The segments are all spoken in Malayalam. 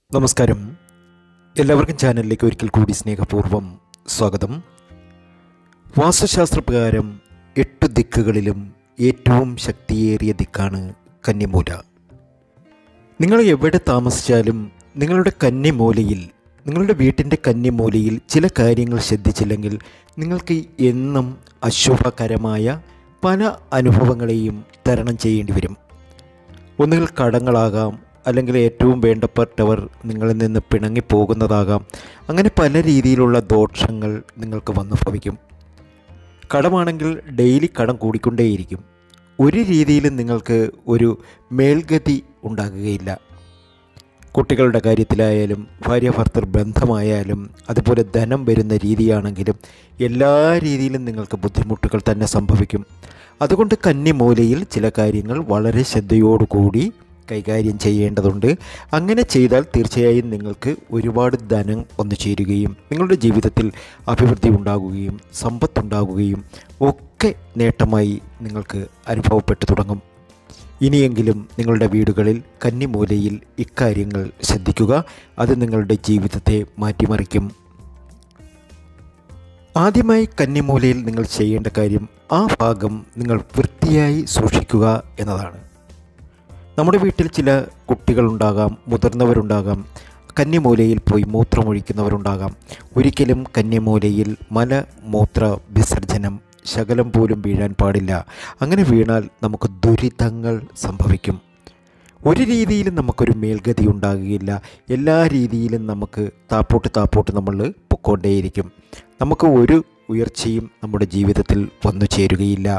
നമസ്കാരം എല്ലാവർക്കും ചാനലിലേക്ക് ഒരിക്കൽ കൂടി സ്നേഹപൂർവ്വം സ്വാഗതം വാസ്തുശാസ്ത്രപ്രകാരം എട്ട് ദിക്കുകളിലും ഏറ്റവും ശക്തിയേറിയ ദിക്കാണ് കന്നിമൂല നിങ്ങൾ എവിടെ താമസിച്ചാലും നിങ്ങളുടെ കന്നിമൂലയിൽ നിങ്ങളുടെ വീട്ടിൻ്റെ കന്നിമൂലയിൽ ചില കാര്യങ്ങൾ ശ്രദ്ധിച്ചില്ലെങ്കിൽ നിങ്ങൾക്ക് എന്നും അശുഭകരമായ പല അനുഭവങ്ങളെയും തരണം ചെയ്യേണ്ടി വരും ഒന്നുകിൽ കടങ്ങളാകാം അല്ലെങ്കിൽ ഏറ്റവും വേണ്ടപ്പെട്ടവർ നിങ്ങളിൽ നിന്ന് പിണങ്ങിപ്പോകുന്നതാകാം അങ്ങനെ പല രീതിയിലുള്ള ദോഷങ്ങൾ നിങ്ങൾക്ക് വന്നു ഭവിക്കും കടമാണെങ്കിൽ ഡെയിലി കടം കൂടിക്കൊണ്ടേയിരിക്കും ഒരു രീതിയിലും നിങ്ങൾക്ക് ഒരു മേൽഗതി ഉണ്ടാകുകയില്ല കുട്ടികളുടെ കാര്യത്തിലായാലും ഭാര്യ ഭർത്തൃ ബന്ധമായാലും അതുപോലെ ധനം വരുന്ന രീതിയാണെങ്കിലും എല്ലാ രീതിയിലും നിങ്ങൾക്ക് ബുദ്ധിമുട്ടുകൾ തന്നെ സംഭവിക്കും അതുകൊണ്ട് കന്നിമൂലയിൽ ചില കാര്യങ്ങൾ വളരെ ശ്രദ്ധയോടുകൂടി കൈകാര്യം ചെയ്യേണ്ടതുണ്ട് അങ്ങനെ ചെയ്താൽ തീർച്ചയായും നിങ്ങൾക്ക് ഒരുപാട് ധനം വന്നു ചേരുകയും നിങ്ങളുടെ ജീവിതത്തിൽ അഭിവൃദ്ധി ഉണ്ടാകുകയും സമ്പത്തുണ്ടാകുകയും ഒക്കെ നേട്ടമായി നിങ്ങൾക്ക് അനുഭവപ്പെട്ടു തുടങ്ങും ഇനിയെങ്കിലും നിങ്ങളുടെ വീടുകളിൽ കന്നിമൂലയിൽ ഇക്കാര്യങ്ങൾ ശ്രദ്ധിക്കുക അത് നിങ്ങളുടെ ജീവിതത്തെ മാറ്റിമറിക്കും ആദ്യമായി കന്നിമൂലയിൽ നിങ്ങൾ ചെയ്യേണ്ട കാര്യം ആ ഭാഗം നിങ്ങൾ വൃത്തിയായി സൂക്ഷിക്കുക എന്നതാണ് നമ്മുടെ വീട്ടിൽ ചില കുട്ടികളുണ്ടാകാം മുതിർന്നവരുണ്ടാകാം കന്യമൂലയിൽ പോയി മൂത്രമൊഴിക്കുന്നവരുണ്ടാകാം ഒരിക്കലും കന്യമൂലയിൽ മല മൂത്ര വിസർജനം ശകലം പോലും വീഴാൻ പാടില്ല അങ്ങനെ വീണാൽ നമുക്ക് ദുരിതങ്ങൾ സംഭവിക്കും ഒരു രീതിയിലും നമുക്കൊരു മേൽഗതി ഉണ്ടാകുകയില്ല എല്ലാ രീതിയിലും നമുക്ക് താപ്പോട്ട് താപ്പോട്ട് നമ്മൾ പൊക്കോണ്ടേയിരിക്കും നമുക്ക് ഒരു ഉയർച്ചയും നമ്മുടെ ജീവിതത്തിൽ വന്നു ചേരുകയില്ല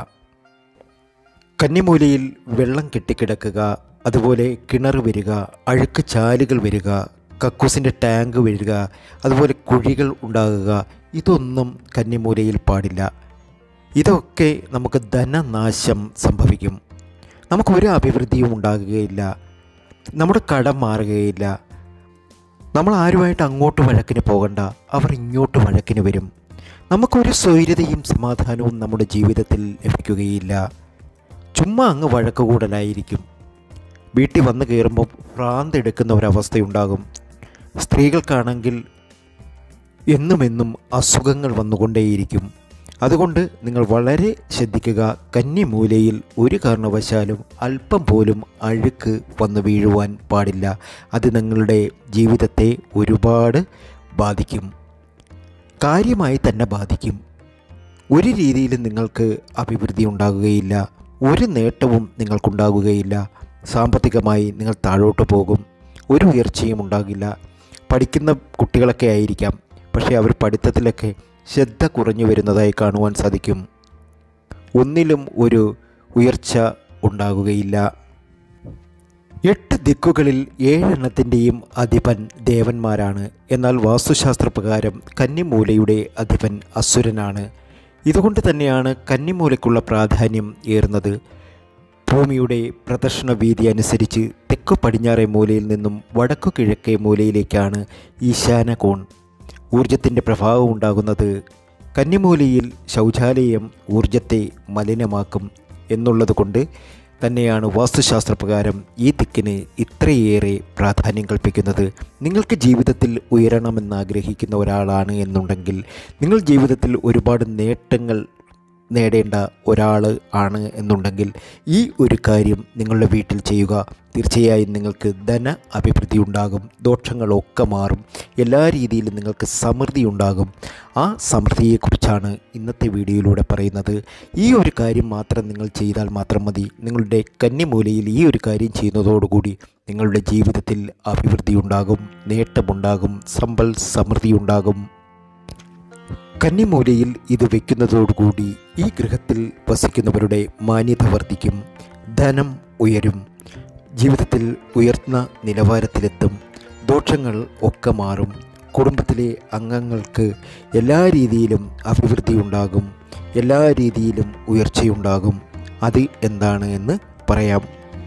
കന്നിമൂലയിൽ വെള്ളം കെട്ടിക്കിടക്കുക അതുപോലെ കിണർ വരിക അഴുക്ക് ചാലുകൾ വരിക കക്കൂസിൻ്റെ ടാങ്ക് വരിക അതുപോലെ കുഴികൾ ഉണ്ടാകുക ഇതൊന്നും കന്നിമൂലയിൽ പാടില്ല ഇതൊക്കെ നമുക്ക് ധനനാശം സംഭവിക്കും നമുക്ക് ഒരു അഭിവൃദ്ധിയും ഉണ്ടാകുകയില്ല നമ്മുടെ കടം മാറുകയില്ല നമ്മൾ ആരുമായിട്ട് അങ്ങോട്ട് വഴക്കിന് പോകണ്ട അവർ ഇങ്ങോട്ട് വഴക്കിന് വരും നമുക്കൊരു സ്വൈര്യതയും സമാധാനവും നമ്മുടെ ജീവിതത്തിൽ ലഭിക്കുകയില്ല ചുമ്മാ അങ്ങ് വഴക്ക് കൂടലായിരിക്കും വീട്ടിൽ വന്ന് കയറുമ്പോൾ ഭ്രാന്തെടുക്കുന്ന ഒരവസ്ഥയുണ്ടാകും സ്ത്രീകൾക്കാണെങ്കിൽ എന്നുമെന്നും അസുഖങ്ങൾ വന്നുകൊണ്ടേയിരിക്കും അതുകൊണ്ട് നിങ്ങൾ വളരെ ശ്രദ്ധിക്കുക കന്നിമൂലയിൽ ഒരു കാരണവശാലും അല്പം പോലും അഴുക്ക് വന്നു വീഴുവാൻ പാടില്ല അത് നിങ്ങളുടെ ജീവിതത്തെ ഒരുപാട് ബാധിക്കും കാര്യമായി തന്നെ ബാധിക്കും ഒരു രീതിയിലും നിങ്ങൾക്ക് അഭിവൃദ്ധി ഉണ്ടാകുകയില്ല ഒരു നേട്ടവും നിങ്ങൾക്കുണ്ടാകുകയില്ല സാമ്പത്തികമായി നിങ്ങൾ താഴോട്ട് പോകും ഒരു ഉയർച്ചയും ഉണ്ടാകില്ല പഠിക്കുന്ന കുട്ടികളൊക്കെ ആയിരിക്കാം പക്ഷേ അവർ പഠിത്തത്തിലൊക്കെ ശ്രദ്ധ കുറഞ്ഞു വരുന്നതായി കാണുവാൻ സാധിക്കും ഒന്നിലും ഒരു ഉയർച്ച ഉണ്ടാകുകയില്ല എട്ട് ദിക്കുകളിൽ ഏഴെണ്ണത്തിൻ്റെയും അധിപൻ ദേവന്മാരാണ് എന്നാൽ വാസ്തുശാസ്ത്രപ്രകാരം കന്നിമൂലയുടെ അധിപൻ അസുരനാണ് ഇതുകൊണ്ട് തന്നെയാണ് കന്നിമൂലയ്ക്കുള്ള പ്രാധാന്യം ഏറുന്നത് ഭൂമിയുടെ പ്രദർശന വീതി അനുസരിച്ച് തെക്കു പടിഞ്ഞാറേ മൂലയിൽ നിന്നും വടക്കു കിഴക്കേ മൂലയിലേക്കാണ് ഈശാന കോൺ ഊർജത്തിൻ്റെ പ്രഭാവം ഉണ്ടാകുന്നത് കന്നിമൂലയിൽ ശൗചാലയം ഊർജത്തെ മലിനമാക്കും എന്നുള്ളതുകൊണ്ട് തന്നെയാണ് വാസ്തുശാസ്ത്രപ്രകാരം ഈ ദിക്കിന് ഇത്രയേറെ പ്രാധാന്യം കൽപ്പിക്കുന്നത് നിങ്ങൾക്ക് ജീവിതത്തിൽ ഉയരണമെന്ന് ആഗ്രഹിക്കുന്ന ഒരാളാണ് എന്നുണ്ടെങ്കിൽ നിങ്ങൾ ജീവിതത്തിൽ ഒരുപാട് നേട്ടങ്ങൾ നേടേണ്ട ഒരാൾ ആണ് എന്നുണ്ടെങ്കിൽ ഈ ഒരു കാര്യം നിങ്ങളുടെ വീട്ടിൽ ചെയ്യുക തീർച്ചയായും നിങ്ങൾക്ക് ധന അഭിവൃദ്ധി ഉണ്ടാകും ദോഷങ്ങളൊക്കെ മാറും എല്ലാ രീതിയിലും നിങ്ങൾക്ക് സമൃദ്ധി ഉണ്ടാകും ആ സമൃദ്ധിയെക്കുറിച്ചാണ് ഇന്നത്തെ വീഡിയോയിലൂടെ പറയുന്നത് ഈ ഒരു കാര്യം മാത്രം നിങ്ങൾ ചെയ്താൽ മാത്രം മതി നിങ്ങളുടെ കന്നിമൂലയിൽ ഈ ഒരു കാര്യം ചെയ്യുന്നതോടുകൂടി നിങ്ങളുടെ ജീവിതത്തിൽ അഭിവൃദ്ധി ഉണ്ടാകും നേട്ടമുണ്ടാകും സമ്പൽ സമൃദ്ധി ഉണ്ടാകും കന്നിമൂലയിൽ ഇത് വയ്ക്കുന്നതോടുകൂടി ഈ ഗൃഹത്തിൽ വസിക്കുന്നവരുടെ മാന്യത വർദ്ധിക്കും ധനം ഉയരും ജീവിതത്തിൽ ഉയർന്ന നിലവാരത്തിലെത്തും ദോഷങ്ങൾ ഒക്കെ മാറും കുടുംബത്തിലെ അംഗങ്ങൾക്ക് എല്ലാ രീതിയിലും അഭിവൃദ്ധി ഉണ്ടാകും എല്ലാ രീതിയിലും ഉയർച്ചയുണ്ടാകും അത് എന്താണ് എന്ന് പറയാം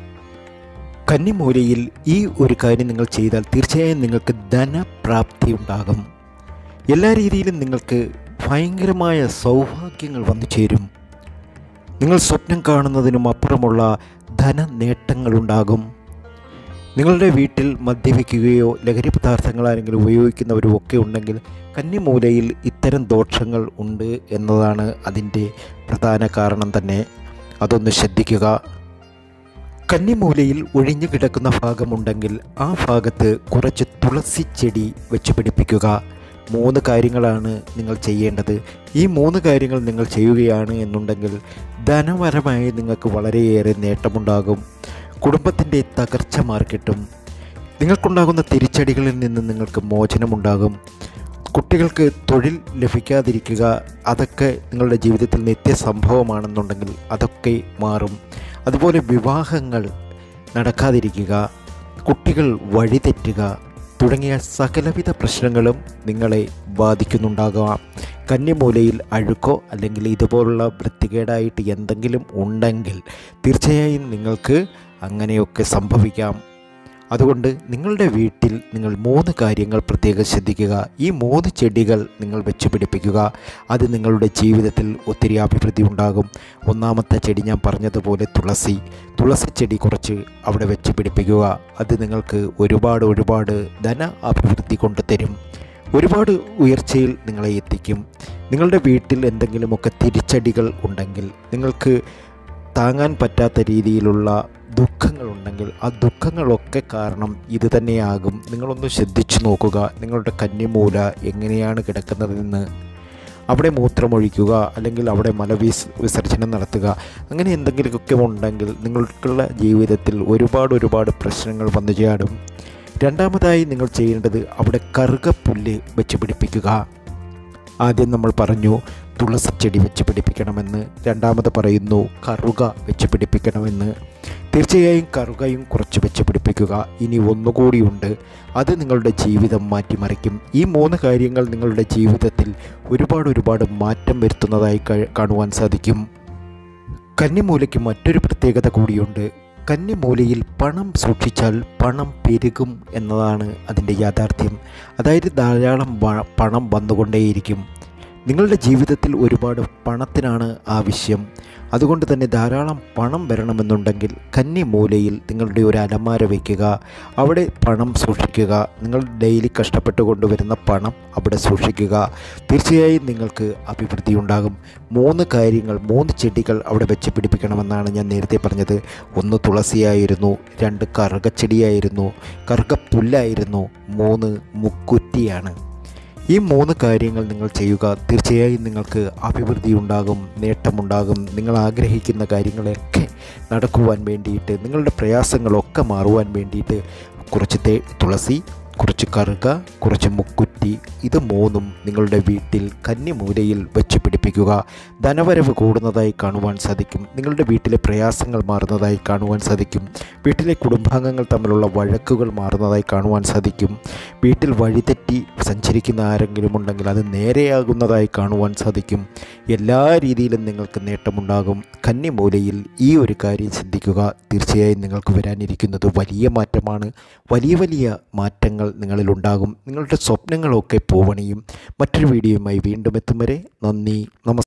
കന്നിമൂലയിൽ ഈ ഒരു കാര്യം നിങ്ങൾ ചെയ്താൽ തീർച്ചയായും നിങ്ങൾക്ക് ധനപ്രാപ്തി ഉണ്ടാകും എല്ലാ രീതിയിലും നിങ്ങൾക്ക് ഭയങ്കരമായ സൗഭാഗ്യങ്ങൾ വന്നു ചേരും നിങ്ങൾ സ്വപ്നം കാണുന്നതിനും അപ്പുറമുള്ള ധന നേട്ടങ്ങളുണ്ടാകും നിങ്ങളുടെ വീട്ടിൽ മദ്യപിക്കുകയോ ലഹരി പദാർത്ഥങ്ങൾ ആരെങ്കിലും ഉപയോഗിക്കുന്നവരോ ഒക്കെ ഉണ്ടെങ്കിൽ കന്നിമൂലയിൽ ഇത്തരം ദോഷങ്ങൾ ഉണ്ട് എന്നതാണ് അതിൻ്റെ പ്രധാന കാരണം തന്നെ അതൊന്ന് ശ്രദ്ധിക്കുക കന്നിമൂലയിൽ ഒഴിഞ്ഞു കിടക്കുന്ന ഭാഗമുണ്ടെങ്കിൽ ആ ഭാഗത്ത് കുറച്ച് തുളസി ചെടി വെച്ച് പിടിപ്പിക്കുക മൂന്ന് കാര്യങ്ങളാണ് നിങ്ങൾ ചെയ്യേണ്ടത് ഈ മൂന്ന് കാര്യങ്ങൾ നിങ്ങൾ ചെയ്യുകയാണ് എന്നുണ്ടെങ്കിൽ ധനപരമായി നിങ്ങൾക്ക് വളരെയേറെ നേട്ടമുണ്ടാകും കുടുംബത്തിൻ്റെ തകർച്ച മാർക്കിട്ടും നിങ്ങൾക്കുണ്ടാകുന്ന തിരിച്ചടികളിൽ നിന്ന് നിങ്ങൾക്ക് മോചനമുണ്ടാകും കുട്ടികൾക്ക് തൊഴിൽ ലഭിക്കാതിരിക്കുക അതൊക്കെ നിങ്ങളുടെ ജീവിതത്തിൽ നിത്യസംഭവമാണെന്നുണ്ടെങ്കിൽ അതൊക്കെ മാറും അതുപോലെ വിവാഹങ്ങൾ നടക്കാതിരിക്കുക കുട്ടികൾ വഴിതെറ്റുക തുടങ്ങിയ സകലവിധ പ്രശ്നങ്ങളും നിങ്ങളെ ബാധിക്കുന്നുണ്ടാകാം കന്നിമൂലയിൽ അഴുക്കോ അല്ലെങ്കിൽ ഇതുപോലുള്ള വൃത്തികേടായിട്ട് എന്തെങ്കിലും ഉണ്ടെങ്കിൽ തീർച്ചയായും നിങ്ങൾക്ക് അങ്ങനെയൊക്കെ സംഭവിക്കാം അതുകൊണ്ട് നിങ്ങളുടെ വീട്ടിൽ നിങ്ങൾ മൂന്ന് കാര്യങ്ങൾ പ്രത്യേകം ശ്രദ്ധിക്കുക ഈ മൂന്ന് ചെടികൾ നിങ്ങൾ വെച്ച് പിടിപ്പിക്കുക അത് നിങ്ങളുടെ ജീവിതത്തിൽ ഒത്തിരി അഭിവൃദ്ധി ഉണ്ടാകും ഒന്നാമത്തെ ചെടി ഞാൻ പറഞ്ഞതുപോലെ തുളസി തുളസി ചെടി കുറച്ച് അവിടെ വെച്ച് പിടിപ്പിക്കുക അത് നിങ്ങൾക്ക് ഒരുപാട് ഒരുപാട് ധന അഭിവൃദ്ധി കൊണ്ടുതരും ഒരുപാട് ഉയർച്ചയിൽ നിങ്ങളെ എത്തിക്കും നിങ്ങളുടെ വീട്ടിൽ എന്തെങ്കിലുമൊക്കെ തിരിച്ചടികൾ ഉണ്ടെങ്കിൽ നിങ്ങൾക്ക് താങ്ങാൻ പറ്റാത്ത രീതിയിലുള്ള ദുഃഖങ്ങളുണ്ടെങ്കിൽ ആ ദുഃഖങ്ങളൊക്കെ കാരണം ഇത് തന്നെയാകും നിങ്ങളൊന്ന് ശ്രദ്ധിച്ചു നോക്കുക നിങ്ങളുടെ കന്നിമൂല എങ്ങനെയാണ് കിടക്കുന്നതെന്ന് അവിടെ മൂത്രമൊഴിക്കുക അല്ലെങ്കിൽ അവിടെ മലവിസ് വിസർജനം നടത്തുക അങ്ങനെ എന്തെങ്കിലുമൊക്കെ ഉണ്ടെങ്കിൽ നിങ്ങൾക്കുള്ള ജീവിതത്തിൽ ഒരുപാട് ഒരുപാട് പ്രശ്നങ്ങൾ വന്നു ചാടും രണ്ടാമതായി നിങ്ങൾ ചെയ്യേണ്ടത് അവിടെ കറുകപ്പുല്ല് വെച്ച് പിടിപ്പിക്കുക ആദ്യം നമ്മൾ പറഞ്ഞു തുളസി ചെടി വെച്ച് പിടിപ്പിക്കണമെന്ന് രണ്ടാമത് പറയുന്നു കറുക വെച്ച് പിടിപ്പിക്കണമെന്ന് തീർച്ചയായും കറുകയും കുറച്ച് വെച്ച് പിടിപ്പിക്കുക ഇനി ഒന്നുകൂടിയുണ്ട് അത് നിങ്ങളുടെ ജീവിതം മാറ്റിമറിക്കും ഈ മൂന്ന് കാര്യങ്ങൾ നിങ്ങളുടെ ജീവിതത്തിൽ ഒരുപാട് ഒരുപാട് മാറ്റം വരുത്തുന്നതായി ക- കാണുവാൻ സാധിക്കും കന്നിമൂലയ്ക്ക് മറ്റൊരു പ്രത്യേകത കൂടിയുണ്ട് കന്നിമൂലയിൽ പണം സൂക്ഷിച്ചാൽ പണം പെരുകും എന്നതാണ് അതിൻ്റെ യാഥാർത്ഥ്യം അതായത് ധാരാളം വ- പണം വന്നുകൊണ്ടേയിരിക്കും നിങ്ങളുടെ ജീവിതത്തിൽ ഒരുപാട് പണത്തിനാണ് ആവശ്യം അതുകൊണ്ട് തന്നെ ധാരാളം പണം വരണമെന്നുണ്ടെങ്കിൽ കന്നി മൂലയിൽ നിങ്ങളുടെ ഒരു അലമാര വയ്ക്കുക അവിടെ പണം സൂക്ഷിക്കുക നിങ്ങൾ ഡെയിലി കഷ്ടപ്പെട്ട് കൊണ്ടുവരുന്ന പണം അവിടെ സൂക്ഷിക്കുക തീർച്ചയായും നിങ്ങൾക്ക് അഭിവൃദ്ധി ഉണ്ടാകും മൂന്ന് കാര്യങ്ങൾ മൂന്ന് ചെടികൾ അവിടെ വെച്ച് പിടിപ്പിക്കണമെന്നാണ് ഞാൻ നേരത്തെ പറഞ്ഞത് ഒന്ന് തുളസിയായിരുന്നു രണ്ട് കറുകച്ചെടിയായിരുന്നു കറുകപ്പുല്ലായിരുന്നു മൂന്ന് മുക്കുറ്റിയാണ് ഈ മൂന്ന് കാര്യങ്ങൾ നിങ്ങൾ ചെയ്യുക തീർച്ചയായും നിങ്ങൾക്ക് അഭിവൃദ്ധി ഉണ്ടാകും നേട്ടമുണ്ടാകും നിങ്ങൾ ആഗ്രഹിക്കുന്ന കാര്യങ്ങളൊക്കെ നടക്കുവാൻ വേണ്ടിയിട്ട് നിങ്ങളുടെ പ്രയാസങ്ങളൊക്കെ മാറുവാൻ വേണ്ടിയിട്ട് കുറച്ച് തേ തുളസി കുറച്ച് കറുക കുറച്ച് മുക്കുറ്റി ഇത് മൂന്നും നിങ്ങളുടെ വീട്ടിൽ കന്നിമൂലയിൽ വെച്ച് പിടിപ്പിക്കുക ധനവരവ് കൂടുന്നതായി കാണുവാൻ സാധിക്കും നിങ്ങളുടെ വീട്ടിലെ പ്രയാസങ്ങൾ മാറുന്നതായി കാണുവാൻ സാധിക്കും വീട്ടിലെ കുടുംബാംഗങ്ങൾ തമ്മിലുള്ള വഴക്കുകൾ മാറുന്നതായി കാണുവാൻ സാധിക്കും വീട്ടിൽ വഴിതെറ്റി സഞ്ചരിക്കുന്ന ആരെങ്കിലും ഉണ്ടെങ്കിൽ അത് നേരെയാകുന്നതായി കാണുവാൻ സാധിക്കും എല്ലാ രീതിയിലും നിങ്ങൾക്ക് നേട്ടമുണ്ടാകും കന്നിമൂലയിൽ ഈ ഒരു കാര്യം ചിന്തിക്കുക തീർച്ചയായും നിങ്ങൾക്ക് വരാനിരിക്കുന്നത് വലിയ മാറ്റമാണ് വലിയ വലിയ മാറ്റങ്ങൾ നിങ്ങളിലുണ്ടാകും നിങ്ങളുടെ സ്വപ്നങ്ങളൊക്കെ പോവണിയും മറ്റൊരു വീഡിയോയുമായി വീണ്ടും എത്തും വരെ നന്ദി നമസ്കാരം